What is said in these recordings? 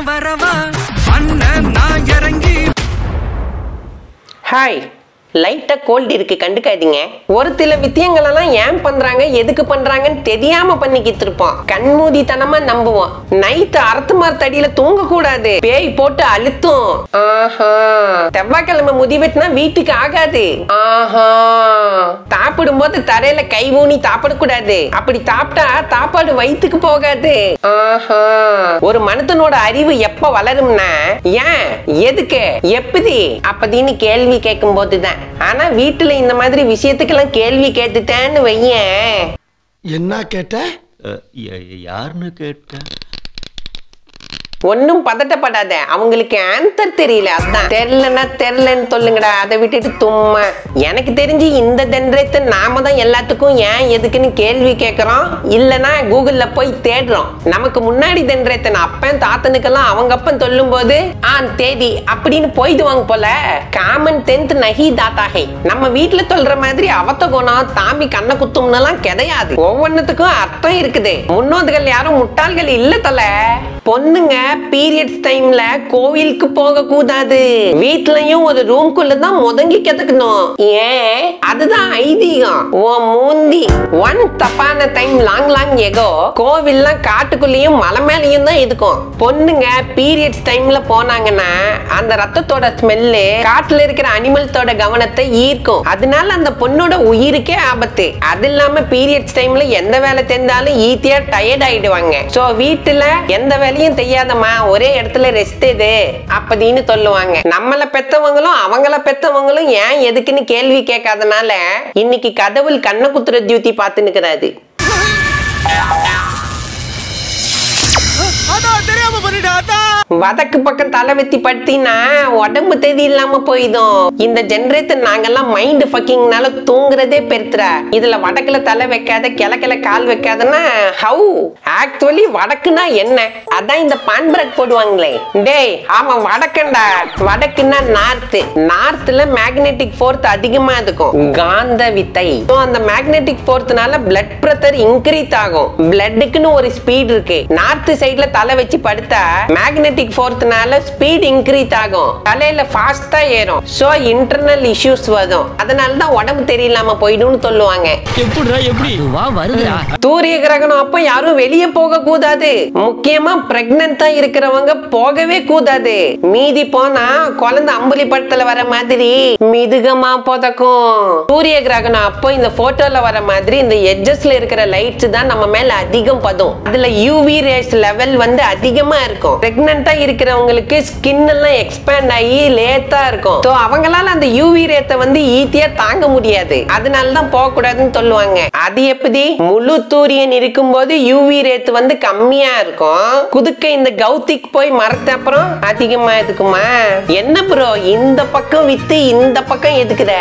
நான் வரவா அண்ணன் நான் இறங்கி ஹாய் லைட்டா கோல்டு இருக்கு கண்டுக்காதீங்க ஒரு சில வித்தியங்கள் எல்லாம் ஏன் பண்றாங்க எதுக்கு பண்றாங்கன்னு தெரியாம பண்ணிக்கிட்டு இருப்போம் கண்மூடித்தனமா நம்புவோம் நைட்டு அரத்து மரத்தடியில தூங்க கூடாது பேய் போட்டு அழுத்தும் ஆஹா செவ்வாய்க்கிழமை முடி வெட்டினா வீட்டுக்கு ஆகாது ஆஹா சாப்பிடும் போது தரையில கை ஊனி சாப்பிடக்கூடாது அப்படி சாப்பிட்டா சாப்பாடு வயிற்றுக்கு போகாது ஆஹா ஒரு மனுஷனோட அறிவு எப்ப வளரும்னா ஏன் எதுக்கு எப்படி அப்படின்னு கேள்வி கேட்கும் போதுதான் ஆனா வீட்டுல இந்த மாதிரி விஷயத்துக்கெல்லாம் கேள்வி கேட்டுட்டேன்னு வையேன் என்ன கேட்ட யாருன்னு கேட்டேன் ஒன்னும் பதட்டப்படாத அவங்களுக்கு ஆன்சர் தெரியல அதான் தெரியலன்னா தெரியலன்னு சொல்லுங்கடா அதை விட்டுட்டு தும்மா எனக்கு தெரிஞ்சு இந்த ஜென்ரேத்து நாம தான் எல்லாத்துக்கும் ஏன் எதுக்குன்னு கேள்வி கேட்கறோம் இல்லனா கூகுள்ல போய் தேடுறோம் நமக்கு முன்னாடி ஜென்ரேத்தன் அப்பன் தாத்தனுக்கெல்லாம் அவங்க அப்பன் சொல்லும் போது ஆ தேதி அப்படின்னு போயிடுவாங்க போல காமன் டென்த் நகி தாத்தாகை நம்ம வீட்டுல சொல்ற மாதிரி அவத்த குணம் தாமி கண்ண குத்தும்னுலாம் கிடையாது ஒவ்வொன்னுத்துக்கும் அர்த்தம் இருக்குது முன்னோர்கள் யாரும் முட்டாள்கள் இல்ல தல பொண்ணுங்க பீரியட்ஸ் டைம்ல கோவிலுக்கு போக கூடாது வீட்லயும் ஒரு ரூம்குள்ள தான் முதங்கி கிடக்கணும் ஏன் அதுதான் ஐதீகம் ஓ மூந்தி ஒன் தப்பான டைம் லாங் லாங் எகோ கோவில்லாம் காட்டுக்குள்ளேயும் மலை மேலயும் தான் இருக்கும் பொண்ணுங்க பீரியட்ஸ் டைம்ல போனாங்கன்னா அந்த ரத்தத்தோட ஸ்மெல்லு காட்டுல இருக்கிற அனிமல்ஸோட கவனத்தை ஈர்க்கும் அதனால அந்த பொண்ணோட உயிருக்கே ஆபத்து அது இல்லாம பீரியட்ஸ் டைம்ல எந்த வேலை தெரிந்தாலும் ஈஸியா டயர்ட் ஆயிடுவாங்க சோ வீட்டுல எந்த வேலையும் செய்யாதம்மா ஒரே இடத்துல ரெஸ்ட் எது அப்படின்னு சொல்லுவாங்க நம்மள பெத்தவங்களும் அவங்கள பெத்தவங்களும் ஏன் எதுக்குன்னு கேள்வி கேட்காதனால இன்னைக்கு கடவுள் கண்ண குத்துற டியூட்டி பார்த்து நிக்கிறாரு வதக்கு பக்கம் தலை வெத்தி படுத்தினா உடம்பு தேதி இல்லாம போயிடும் இந்த ஜென்ரேட்டர் நாங்கெல்லாம் மைண்ட் ஃபக்கிங்னால தூங்குறதே பெருத்துற இதுல வடக்குல தலை வைக்காத கிழக்குல கால் வைக்காதன்னா ஹவு ஆக்சுவலி வடக்குனா என்ன அதான் இந்த பான் பிரக் போடுவாங்களே டேய் ஆமா வடக்கண்டா வடக்குன்னா நார்த் நார்த்ல மேக்னெட்டிக் ஃபோர்ஸ் அதிகமா இருக்கும் காந்த வித்தை So, அந்த மேக்னெட்டிக் ஃபோர்ஸ்னால பிளட் பிரஷர் இன்க்ரீஸ் ஆகும் பிளட்டுக்குன்னு ஒரு ஸ்பீட் இருக்கு நார்த் சைடுல தலை வச்சு படுத்தா மேக்னெட்டிக் ஃபோர்ஸ்னால ஸ்பீட் இன்க்ரீஸ் ஆகும் தலையில ஃபாஸ்டா ஏறும் சோ இன்டர்னல் இஷ்யூஸ் வரும் அதனால தான் உடம்பு தெரியலாம போயிடும்னு சொல்லுவாங்க வா வருதுடா சூரிய கிரகணம் அப்ப யாரும் வெளியே போக கூடாது முக்கியமா பிரெக்னண்டா இருக்கிறவங்க போகவே கூடாது மீதி போனா குழந்தை அம்புலி படத்துல வர மாதிரி மிதுகமா போதக்கும் சூரிய கிரகணம் அப்போ இந்த போட்டோல வர மாதிரி இந்த எட்ஜஸ்ல இருக்கிற லைட்ஸ் தான் நம்ம மேல அதிகம் படும் அதுல யூவி ரேஸ் லெவல் வந்து அதிகமா இருக்கும் பிரெக்னண்டா இருக்கிறவங்களுக்கு ஸ்கின் எல்லாம் எக்ஸ்பேண்ட் ஆகி லேத்தா இருக்கும் So, அவங்களால அந்த யூவி ரேத்தை வந்து ஈஸியா தாங்க முடியாது அதனால தான் போக கூடாதுன்னு சொல்லுவாங்க அது எப்படி முழு சூரியன் இருக்கும்போது யூவி ரேத் வந்து கம்மியா இருக்கும் குதுக்க இந்த கௌதிக் போய் மறத்த அப்புறம் அதிகமா இருக்குமா என்ன ப்ரோ இந்த பக்கம் வித்து இந்த பக்கம் எதுக்குத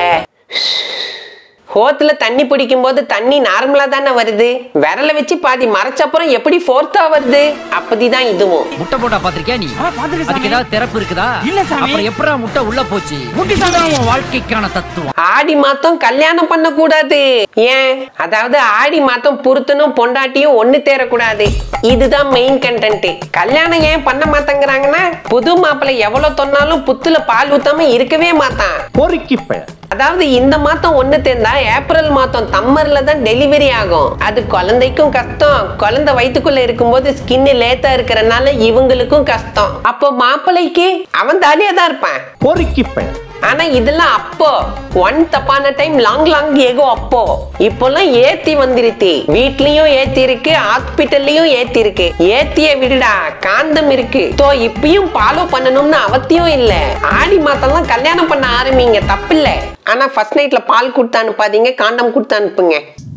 ஹோத்துல தண்ணி பிடிக்கும் போது தண்ணி நார்மலா தானே வருது விரல வச்சு பாதி மறைச்சப்புறம் எப்படி ஃபோர்த்தா வருது அப்படிதான் இதுவும் முட்டை போட்டா பாத்திருக்கியா நீ அதுக்கு ஏதாவது திறப்பு இருக்குதா இல்ல சாமி அப்புறம் எப்படா முட்டை உள்ள போச்சு இதுதான் உன் வாழ்க்கைக்கான தத்துவம் ஆடி மாத்தம் கல்யாணம் பண்ண கூடாது ஏன் அதாவது ஆடி மாத்தம் புருத்தனும் பொண்டாட்டியும் ஒண்ணு தேரக்கூடாது இதுதான் மெயின் கண்டென்ட் கல்யாணம் ஏன் பண்ண மாட்டேங்கிறாங்கன்னா புது மாப்பிள்ளை எவ்வளவு சொன்னாலும் புத்துல பால் ஊத்தாம இருக்கவே மாட்டான் பொறுக்கி பெயர் அதாவது இந்த மாதம் ஒண்ணு தேர்ந்தா ஏப்ரல் மாதம் தம்மர்ல தான் டெலிவரி ஆகும் அது குழந்தைக்கும் கஷ்டம் குழந்தை வயித்துக்குள்ள இருக்கும்போது ஸ்கின் லேத்தா இருக்கிறனால இவங்களுக்கும் கஷ்டம் அப்போ மாப்பிள்ளைக்கு அவன் தாலியா தான் இருப்பான் பொறுக்கி பெயர் ஆனா இதெல்லாம் அப்போ ஒன் தப்பான டைம் லாங் லாங் ஏகோ அப்போ இப்போல்லாம் ஏத்தி வந்துருச்சு வீட்லயும் ஏத்தி இருக்கு ஹாஸ்பிட்டல்லயும் ஏத்தி இருக்கு ஏத்திய விடுடா காந்தம் இருக்கு சோ இப்பயும் ஃபாலோ பண்ணணும்னு அவசியம் இல்ல ஆடி மாத்தம்லாம் கல்யாணம் பண்ண ஆரம்பிங்க தப்பில்ல ஆனா ஃபர்ஸ்ட் நைட்ல பால் கொடுத்து அனுப்பாதீங்க காண்டம் கொடுத்து அனுப்புங்க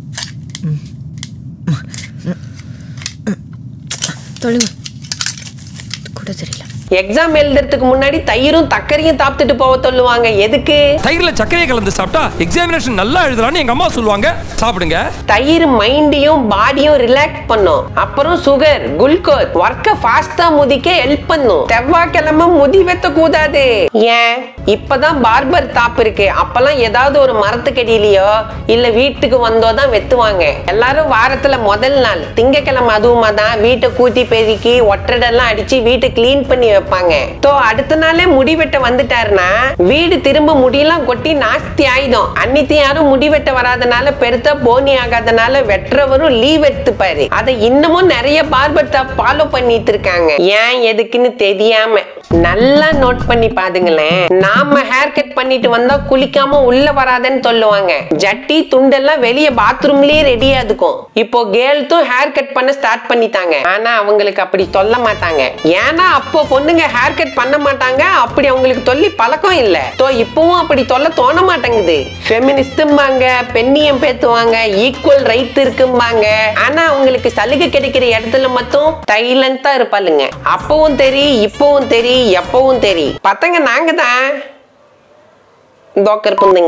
தொழுவு கூட தெரியல எக்ஸாம் எழுதுறதுக்கு முன்னாடி தயிரும் தக்கரையும் சாப்பிட்டுட்டு போக சொல்லுவாங்க எதுக்கு தயிர்ல சர்க்கரையை கலந்து சாப்பிட்டா எக்ஸாமினேஷன் நல்லா எழுதலாம்னு எங்க அம்மா சொல்லுவாங்க சாப்பிடுங்க தயிர் மைண்டையும் பாடியும் ரிலாக்ஸ் பண்ணும் அப்புறம் சுகர் குளுக்கோஸ் ஒர்க்க ஃபாஸ்டா முதிக்க ஹெல்ப் பண்ணும் செவ்வாய்க்கிழமை முடி வெத்த கூடாது ஏன் இப்பதான் பார்பர் தாப் இருக்கு அப்பெல்லாம் ஏதாவது ஒரு மரத்துக்கடியிலயோ இல்ல வீட்டுக்கு வந்தோ தான் வெத்துவாங்க எல்லாரும் வாரத்துல முதல் நாள் திங்கக்கிழமை அதுவுமா தான் வீட்டை கூட்டி பெருக்கி ஒட்டடெல்லாம் அடிச்சு வீட்டை கிளீன் பண்ணி வைப்பாங்க தோ அடுத்த நாளே முடி வெட்ட வந்துட்டாருன்னா வீடு திரும்ப முடியெல்லாம் கொட்டி நாஸ்தி ஆயிடும் அன்னித்து யாரும் முடி வெட்ட வராதனால பெருத்தா போனி ஆகாதனால வெட்டுறவரும் லீவ் எடுத்துப்பாரு அதை இன்னமும் நிறைய பார்பர் தாப் ஃபாலோ பண்ணிட்டு இருக்காங்க ஏன் எதுக்குன்னு தெரியாம நல்லா நோட் பண்ணி பாருங்களேன் நாம ஹேர் கட் பண்ணிட்டு வந்தா குளிக்காம உள்ள வராதன்னு சொல்லுவாங்க ஜட்டி துண்டெல்லாம் வெளிய பாத்ரூம்லயே ரெடியா இருக்கும் இப்போ கேர்ள்ஸும் ஹேர் கட் பண்ண ஸ்டார்ட் பண்ணிட்டாங்க ஆனா அவங்களுக்கு அப்படி சொல்ல மாட்டாங்க ஏன்னா அப்போ பொண்ணுங்க ஹேர் கட் பண்ண மாட்டாங்க அப்படி அவங்களுக்கு சொல்லி பழக்கம் இல்ல தோ இப்பவும் அப்படி சொல்ல தோண மாட்டேங்குது ஃபெமினிஸ்டும்பாங்க பெண்ணியம் பேத்துவாங்க ஈக்குவல் ரைட் இருக்கும்பாங்க ஆனா அவங்களுக்கு சலுகை கிடைக்கிற இடத்துல மட்டும் தைலண்டா இருப்பாளுங்க அப்பவும் தெரி இப்பவும் தெரி எப்பவும் தெரி பத்தங்க நாங்க தான் தோக்கர் புந்துங்க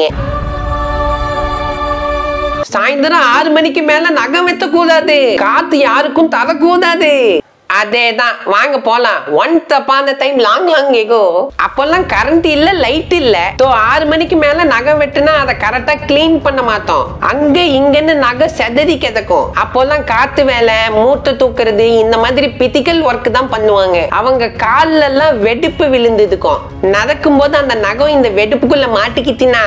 சாயந்தரம் ஆறு மணிக்கு மேல நகம் வெத்த கூடாது காத்து யாருக்கும் தரக்கூடாது அதேதான் வாங்க போலாம் ஒன் தப்பான டைம் லாங் லாங் எகோ அப்பெல்லாம் கரண்ட் இல்ல லைட் இல்ல தோ ஆறு மணிக்கு மேல நகம் வெட்டுனா அதை கரெக்டா க்ளீன் பண்ண மாட்டோம் அங்க இங்கன்னு நகை செதறி கிடக்கும் அப்போல்லாம் காத்து வேலை மூட்டை தூக்குறது இந்த மாதிரி பித்திக்கல் ஒர்க் தான் பண்ணுவாங்க அவங்க கால்ல எல்லாம் வெடிப்பு விழுந்ததுக்கும் நடக்கும் போது அந்த நகம் இந்த வெடிப்புக்குள்ள மாட்டிக்கிட்டினா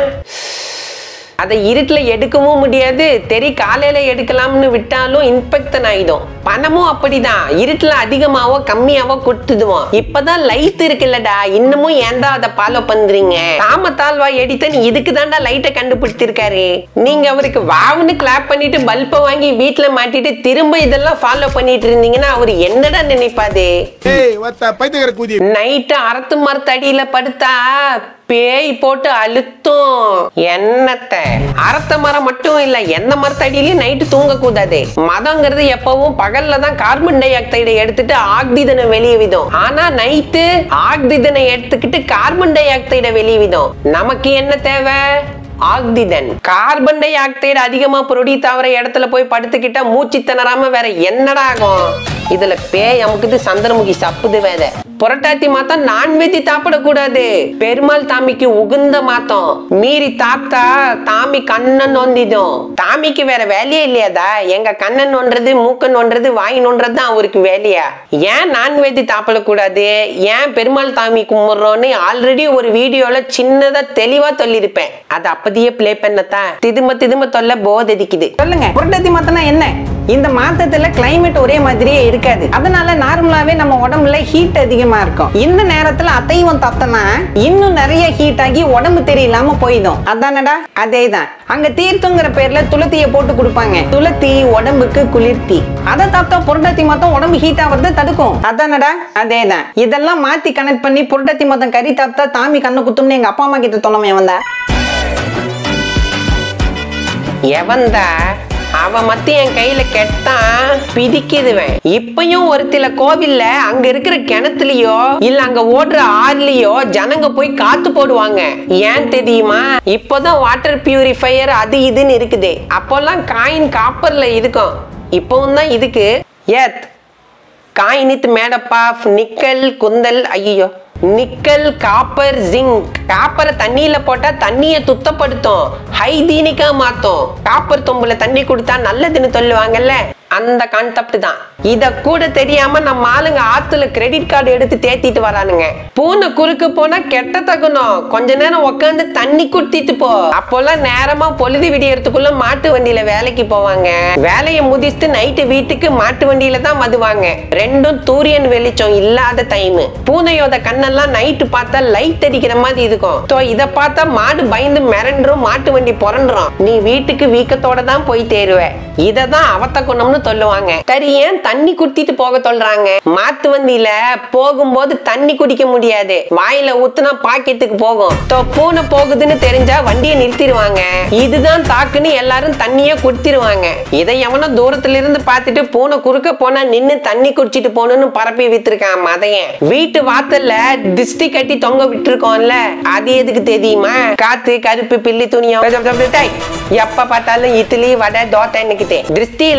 அதை இருட்டுல எடுக்கவும் முடியாது தெரி காலையில எடுக்கலாம்னு விட்டாலும் இன்ஃபெக்ஷன் ஆயிடும் பணமும் அப்படிதான் இருட்டுல அதிகமாவோ கம்மியாவோ கொடுத்துடுவோம் இப்பதான் லைட் இருக்குல்லடா இன்னமும் ஏன்டா அதை ஃபாலோ பண்றீங்க காமத்தால்வா எடித்தன் இதுக்கு தாண்டா லைட்டை கண்டுபிடிச்சிருக்காரு நீங்க அவருக்கு வாவுன்னு கிளாப் பண்ணிட்டு பல்பை வாங்கி வீட்டுல மாட்டிட்டு திரும்ப இதெல்லாம் ஃபாலோ பண்ணிட்டு இருந்தீங்கன்னா அவர் என்னடா நினைப்பாரு பைத்தியக்கார கூதி நைட்டு அரத்து மரத்தடியில படுத்தா பேய் போட்டு அழுத்தும் என்னத்த அரத்த மரம் மட்டும் இல்ல எந்த மரத்தடியிலயும் நைட்டு தூங்க கூடாது மதங்கிறது எப்பவும் பகல்ல தான் கார்பன் டை ஆக்சைடை எடுத்துட்டு ஆக்சிஜனை வெளியே விடும் ஆனா நைட்டு ஆக்சிஜனை எடுத்துக்கிட்டு கார்பன் டை ஆக்சைடை வெளியே விடும் நமக்கு என்ன தேவை ஆக்சிஜன் கார்பன் டை ஆக்சைடு அதிகமா ப்ரொடியூஸ் ஆகிற இடத்துல போய் படுத்துக்கிட்டா மூச்சு திணறாம வேற என்னடா ஆகும் இதுல பேய் அமுக்குது சந்திரமுகி சப்புது வேற புரட்டாத்தி மாத்தம் நான்வெஜ் சாப்பிடக்கூடாது பெருமாள் தாமிக்கு உகுந்த மாத்தம் மீறி தாத்தா தாமி கண்ணன் நொந்திடும் தாமிக்கு வேற வேலையே இல்லையாதா எங்க கண்ணன் நோன்றது மூக்க நோன்றது வாய் நோன்றது தான் அவருக்கு வேலையா ஏன் நான்வெஜ் சாப்பிடக்கூடாது ஏன் பெருமாள் தாமி கும்பிடுறோன்னு ஆல்ரெடி ஒரு வீடியோல சின்னதா தெளிவா சொல்லியிருப்பேன் அது அப்பதையே ப்ளே பண்ணத்தான் திரும்ப திரும்ப தொல்ல போதடிக்குது சொல்லுங்க புரட்டாதி மாத்தம்னா என்ன இந்த மாத்தத்துல கிளைமேட் ஒரே மாதிரியே இருக்காது அதனால நார்மலாவே நம்ம உடம்புல ஹீட் அதிகமா இருக்கும் இந்த நேரத்துல அத்தைவம் தத்தனா இன்னும் நிறைய ஹீட் ஆகி உடம்பு தெரியலாம போயிடும் அதானடா அதேதான் அங்க தீர்த்தங்கிற பேர்ல துளத்திய போட்டு கொடுப்பாங்க துளத்தி உடம்புக்கு குளிர்த்தி அதை தாத்தா புரட்டாத்தி மாத்தம் உடம்பு ஹீட் ஆவறத தடுக்கும் அதானடா அதேதான் இதெல்லாம் மாத்தி கனெக்ட் பண்ணி புரட்டாத்தி மாதம் கறி தாத்தா தாமி கண்ணு குத்தும்னு எங்க அப்பா அம்மா கிட்ட தொல்லாமே வந்தா எவன்தா அவன் மட்டும் என் கையில கெட்டான் பிதிக்குதுவன் இப்பயும் ஒரு சில கோவில்ல அங்க இருக்கிற கிணத்துலயோ இல்ல அங்க ஓடுற ஆறுலயோ ஜனங்க போய் காத்து போடுவாங்க ஏன் தெரியுமா இப்போதான் வாட்டர் பியூரிஃபையர் அது இதுன்னு இருக்குது அப்போல்லாம் காயின் காப்பர்ல இருக்கும் இப்பவும் தான் இதுக்கு ஏத் காயினித் மேடப் ஆஃப் நிக்கல் குந்தல் ஐயோ நிக்கல் காப்பர் ஜிங்க் காப்பரை தண்ணியில போட்டா தண்ணிய சுத்தப்படுத்தும் ஹைஜீனிக்கா மாத்தும் காப்பர் தொம்புல தண்ணி கொடுத்தா நல்லதுன்னு சொல்லுவாங்கல்ல அந்த கான்செப்ட் தான் இத கூட தெரியாம நம்ம ஆளுங்க ஆத்துல கிரெடிட் கார்டு எடுத்து தேத்திட்டு வரானுங்க பூனை குறுக்கு போனா கெட்ட தகுனம் கொஞ்ச நேரம் உட்காந்து தண்ணி குடுத்திட்டு போ அப்போல்லாம் நேரமா பொழுது விடியறதுக்குள்ள மாட்டு வண்டியில வேலைக்கு போவாங்க வேலையை முதிச்சுட்டு நைட்டு வீட்டுக்கு மாட்டு வண்டியில தான் வருவாங்க ரெண்டும் சூரியன் வெளிச்சம் இல்லாத டைம் பூனையோட கண்ணெல்லாம் நைட்டு பார்த்தா லைட் அடிக்கிற மாதிரி இருக்கும் So இத பார்த்தா மாடு பயந்து மிரண்டுரும் மாட்டு வண்டி புரண்டுரும் நீ வீட்டுக்கு வீக்கத்தோட தான் போய் தேருவ இததான் அவத்த குணம்னு சொல்லுவாங்க சரி ஏன் தண்ணி குடித்திட்டு போக சொல்றாங்க மாட்டு வண்டியில போகும்போது தண்ணி குடிக்க முடியாது வாயில ஊத்துனா பாக்கெட்டுக்கு போகும் So பூனை போகுதுன்னு தெரிஞ்சா வண்டியை நிறுத்திடுவாங்க இதுதான் தாக்குன்னு எல்லாரும் தண்ணியே குடித்திருவாங்க இதை எவனோ தூரத்துல இருந்து பார்த்துட்டு பூனை குறுக்க போனா நின்னு தண்ணி குடிச்சிட்டு போகணும்னு பரப்பி வித்துருக்கான் மதையன் வீட்டு வாசல்ல திஷ்டி கட்டி தொங்க விட்டுருக்கோம்ல அது எதுக்கு தெரியுமா காத்து கருப்பு பில்லி துணியம் டேய், எப்ப பார்த்தாலும் இட்லி வடை தோசை நிக்குது திருஷ்டியில முதல்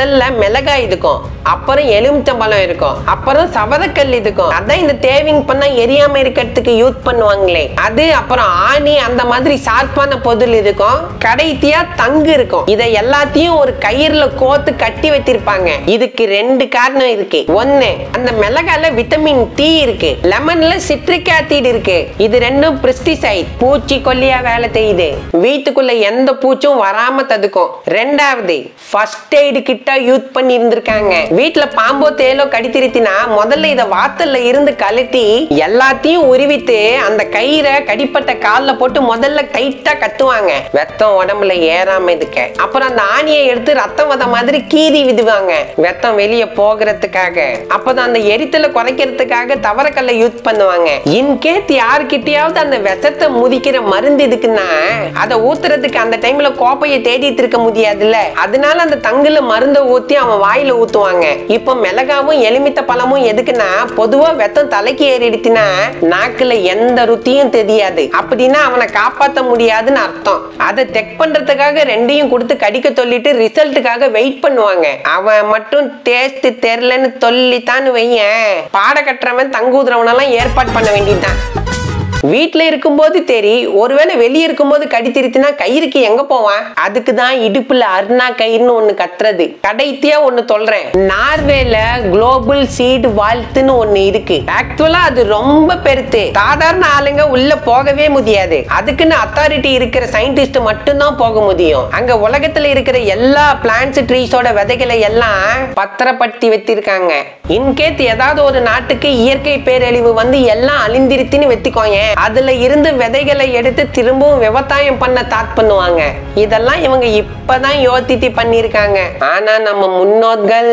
முதல்ல மிளகாய் இருக்கும் அப்புறம் எலுமிச்சம்பழம் இருக்கும் அப்புறம் சவரக்கல் இருக்கும் அதான் இந்த தேவிங் பண்ணா எரியாம இருக்கிறதுக்கு யூஸ் பண்ணுவாங்களே அது அப்புறம் ஆணி அந்த மாதிரி ஷார்ப்பான பொருள் இருக்கும் கடைசியா தங்கு இருக்கும் இதை எல்லாத்தையும் ஒரு கயிறுல கோத்து கட்டி வச்சிருப்பாங்க இதுக்கு ரெண்டு காரணம் இருக்கு ஒண்ணு அந்த மிளகால விட்டமின் டி இருக்கு லெமன்ல சிட்ரிக் ஆசிட் இருக்கு இது ரெண்டும் பிரிஸ்டிசைட் பூச்சி கொல்லியா வேலை செய்யுது வீட்டுக்குள்ள எந்த பூச்சும் வராம தடுக்கும் ரெண்டாவது ஃபர்ஸ்ட் எய்டு கிட்ட யூஸ் பண்ணி இருந்திருக்காங்க வீட்டுல பாம்போ தேலோ கடித்திருத்தினா முதல்ல இத வாத்தல்ல இருந்து கழட்டி எல்லாத்தையும் உருவிட்டு அந்த கயிறை கடிப்பட்ட கால்ல போட்டு முதல்ல டைட்டா கட்டுவாங்க வெத்தம் உடம்புல ஏறாம இருக்க அப்புறம் அந்த ஆணியை எடுத்து ரத்தம் வத மாதிரி கீறி விடுவாங்க வெத்தம் வெளிய போகிறதுக்காக அப்பதான் அந்த எரித்தலை குறைக்கிறதுக்காக தவறக்கல்ல யூஸ் பண்ணுவாங்க இன்கேஸ் யாருக்கிட்டயாவது அந்த விஷத்தை முதிக்கிற மருந்து இதுக்குன்னா அதை ஊத்துறதுக்கு அந்த டைம்ல கோப்பையை தேடிட்டு இருக்க முடியாதுல்ல அதனால அந்த தங்குல மருந்தை ஊத்தி அவன் வாயில ஊத்துவாங்க இப்போ மிளகாவும் எலுமித்த பழமும் எதுக்குன்னா பொதுவா வெத்தம் தலைக்கு ஏறிடுச்சுன்னா நாக்குல எந்த ருத்தியும் தெரியாது அப்படின்னா அவனை காப்பாத்த முடியாதுன்னு அர்த்தம் அதை செக் பண்றதுக்காக ரெண்டையும் கொடுத்து கடிக்க சொல்லிட்டு ரிசல்ட்டுக்காக வெயிட் பண்ணுவாங்க அவன் மட்டும் டேஸ்ட் தெரியலன்னு சொல்லித்தான்னு வையேன் பாட கட்டுறவன் தங்குதுறவனெல்லாம் ஏற்பாடு பண்ண வேண்டியதுதான் வீட்ல இருக்கும்போது சரி ஒருவேளை வெளியே இருக்கும்போது கடித்திருச்சுன்னா கயிறுக்கு எங்க போவான் அதுக்கு தான் இடுப்புல அருணா கயிறுன்னு ஒண்ணு கத்துறது கடைசியா ஒண்ணு சொல்றேன் நார்வேல குளோபல் சீடு வாழ்த்துன்னு ஒண்ணு இருக்கு ஆக்சுவலா அது ரொம்ப பெருத்து சாதாரண ஆளுங்க உள்ள போகவே முடியாது அதுக்குன்னு அத்தாரிட்டி இருக்கிற சயின்டிஸ்ட் மட்டும்தான் போக முடியும் அங்க உலகத்துல இருக்கிற எல்லா பிளான்ஸ் ட்ரீஸோட விதைகளை எல்லாம் பத்திரப்படுத்தி வச்சிருக்காங்க இன்கேஸ் ஏதாவது ஒரு நாட்டுக்கு இயற்கை பேரழிவு வந்து எல்லாம் அழிந்திருத்துன்னு வெத்திக்கோங்க அதுல இருந்து விதைகளை எடுத்து திரும்பவும் விவசாயம் பண்ண தாட் பண்ணுவாங்க இதெல்லாம் இவங்க இப்பதான் யோசித்து பண்ணிருக்காங்க ஆனா நம்ம முன்னோர்கள்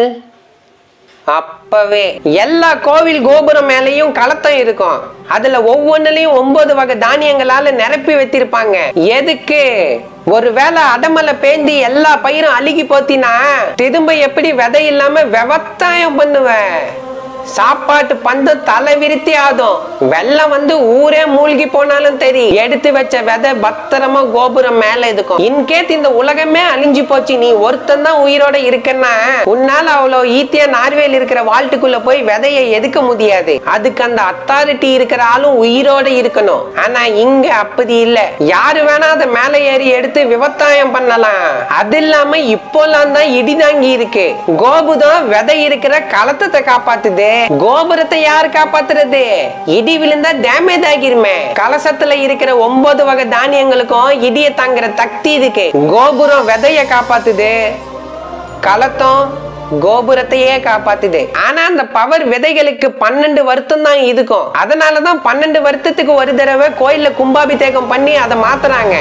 அப்பவே எல்லா கோவில் கோபுரம் மேலயும் களத்தம் இருக்கும் அதுல ஒவ்வொன்னுலயும் ஒன்பது வகை தானியங்களால நிரப்பி வச்சிருப்பாங்க எதுக்கு ஒருவேளை அடமலை பேந்தி எல்லா பயிரும் அழுகி போத்தினா திரும்ப எப்படி விதை இல்லாம விவசாயம் பண்ணுவேன் சாப்பாட்டு பந்து தலை விரித்தி ஆதும் வெள்ளம் வந்து ஊரே மூழ்கி போனாலும் சரி எடுத்து வச்ச விதை பத்திரமா கோபுரம் மேல இருக்கும் இன்கேஸ் இந்த உலகமே அழிஞ்சு போச்சு நீ ஒருத்தன் தான் உயிரோட இருக்கன்னா உன்னால அவ்வளவு ஈத்தியா நார்வேல் இருக்கிற வாழ்ட்டுக்குள்ள போய் விதையை எதுக்க முடியாது அதுக்கு அந்த அத்தாரிட்டி இருக்கிற ஆளும் உயிரோட இருக்கணும் ஆனா இங்க அப்படி இல்ல யாரு வேணா அதை மேல ஏறி எடுத்து விவசாயம் பண்ணலாம் அது இல்லாம இப்போலாம் தான் இடிதாங்கி இருக்கு கோபுரம் விதை இருக்கிற களத்தத்தை காப்பாத்துது கோபுரத்தை யார் காப்பாத்துறது இடி விழுந்தா டேமேஜ் ஆகிருமே கலசத்துல இருக்கிற ஒன்பது வகை தானியங்களுக்கும் இடிய தாங்குற சக்தி இருக்கு கோபுரம் விதைய காப்பாத்துது களத்தம் கோபுரத்தையே காப்பாத்துது ஆனா அந்த பவர் விதைகளுக்கு பன்னெண்டு வருத்தம் தான் இருக்கும் அதனாலதான் பன்னெண்டு வருத்தத்துக்கு ஒரு தடவை கோயில்ல கும்பாபிஷேகம் பண்ணி அதை மாத்துறாங்க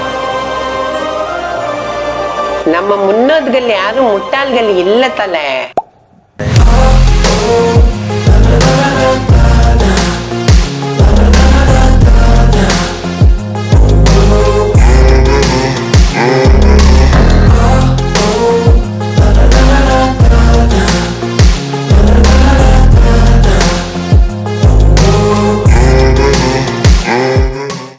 நம்ம முன்னோர்கள் யாரும் முட்டாள்கள் இல்ல தல